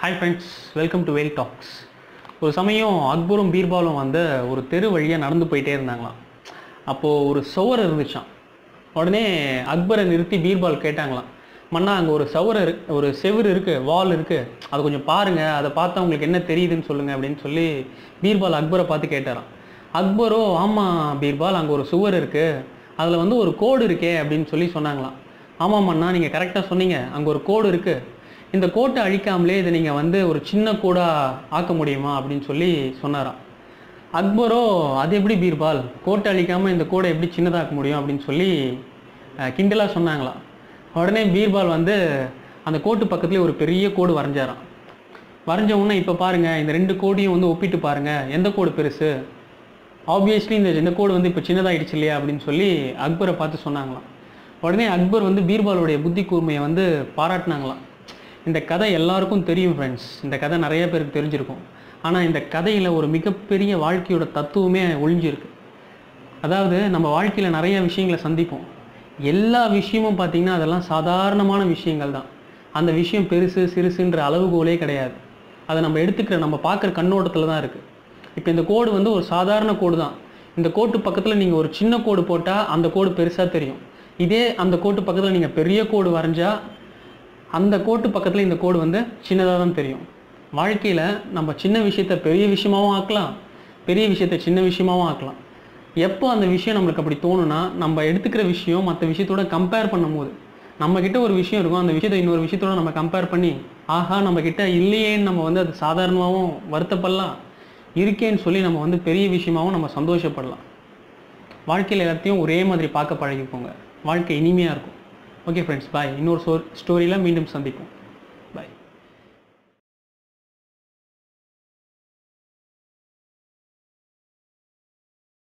hi friends welcome to well talks ஒரு சமயம் அக்பரும் பீர்பாலும் வந்து ஒரு தெரு வழியாக நடந்து போயிட்டே இருந்தாங்களாம் அப்போது ஒரு சுவர் இருந்துச்சாம் உடனே அக்பரை நிறுத்தி பீர்பால் கேட்டாங்களாம் மன்னா அங்கே ஒரு சுவர் இரு ஒரு செவுரு இருக்குது வால் இருக்குது அதை கொஞ்சம் பாருங்கள் அதை பார்த்தா உங்களுக்கு என்ன தெரியுதுன்னு சொல்லுங்கள் அப்படின்னு சொல்லி பீர்பால் அக்பரை பார்த்து கேட்டாராம் அக்பரோ ஆமாம் பீர்பால் அங்கே ஒரு சுவர் இருக்குது அதில் வந்து ஒரு கோடு இருக்கே அப்படின்னு சொல்லி சொன்னாங்களாம் ஆமாம் அண்ணா நீங்கள் கரெக்டாக சொன்னீங்க அங்கே ஒரு கோடு இருக்குது இந்த கோட்டை அழிக்காமலே இதை நீங்கள் வந்து ஒரு சின்ன கோடாக ஆக்க முடியுமா அப்படின்னு சொல்லி சொன்னாராம் அக்பரோ அது எப்படி பீர்பால் கோட்டை அழிக்காமல் இந்த கோடை எப்படி சின்னதாக்க முடியும் அப்படின்னு சொல்லி அஹ், கிண்டலா சொன்னாங்களாம் உடனே பீர்பால் வந்து அந்த கோட்டு பக்கத்துலேயே ஒரு பெரிய கோடு வரைஞ்சாராம் வரைஞ்ச உடனே இப்போ பாருங்கள் இந்த ரெண்டு கோடையும் வந்து ஒப்பிட்டு பாருங்கள் எந்த கோடு பெருசு ஆப்வியஸ்லி இந்த இந்த கோடு வந்து இப்போ சின்னதாயிடுச்சு இல்லையா அப்படின்னு சொல்லி அக்பரை பார்த்து சொன்னாங்களாம் உடனே அக்பர் வந்து பீர்பாலுடைய புத்தி கூர்மையை வந்து பாராட்டினாங்களாம் இந்த கதை எல்லாருக்கும் தெரியும் ஃப்ரெண்ட்ஸ் இந்த கதை நிறைய பேருக்கு தெரிஞ்சிருக்கும் ஆனால் இந்த கதையில் ஒரு மிகப்பெரிய வாழ்க்கையோட தத்துவமே ஒளிஞ்சிருக்கு அதாவது நம்ம வாழ்க்கையில் நிறைய விஷயங்களை சந்திப்போம் எல்லா விஷயமும் பார்த்திங்கன்னா அதெல்லாம் சாதாரணமான விஷயங்கள் தான் அந்த விஷயம் பெருசு சிறுசுன்ற அளவுகோலே கிடையாது அதை நம்ம எடுத்துக்கிற நம்ம பார்க்குற கண்ணோட்டத்தில் தான் இருக்குது இப்போ இந்த கோடு வந்து ஒரு சாதாரண கோடு தான் இந்த கோட்டு பக்கத்தில் நீங்கள் ஒரு சின்ன கோடு போட்டால் அந்த கோடு பெருசாக தெரியும் இதே அந்த கோட்டு பக்கத்தில் நீங்கள் பெரிய கோடு வரைஞ்சா அந்த கோட்டு பக்கத்தில் இந்த கோடு வந்து சின்னதாக தான் தெரியும் வாழ்க்கையில் நம்ம சின்ன விஷயத்த பெரிய விஷயமாவும் ஆக்கலாம் பெரிய விஷயத்த சின்ன விஷயமாவும் ஆக்கலாம் எப்போ அந்த விஷயம் நம்மளுக்கு அப்படி தோணுனா நம்ம எடுத்துக்கிற விஷயம் மற்ற விஷயத்தோட கம்பேர் பண்ணும்போது நம்மக்கிட்ட ஒரு விஷயம் இருக்கும் அந்த விஷயத்தை இன்னொரு விஷயத்தோட நம்ம கம்பேர் பண்ணி ஆஹா நம்ம கிட்ட இல்லையேன்னு நம்ம வந்து அது சாதாரணமாகவும் வருத்தப்படலாம் இருக்கேன்னு சொல்லி நம்ம வந்து பெரிய விஷயமாவும் நம்ம சந்தோஷப்படலாம் வாழ்க்கையில் எல்லாத்தையும் ஒரே மாதிரி பார்க்க பழகிக்கோங்க வாழ்க்கை இனிமையாக இருக்கும் ஓகே ஃப்ரெண்ட்ஸ் பாய் இன்னொரு ஸ்டோரியில் மீண்டும் சந்திப்போம்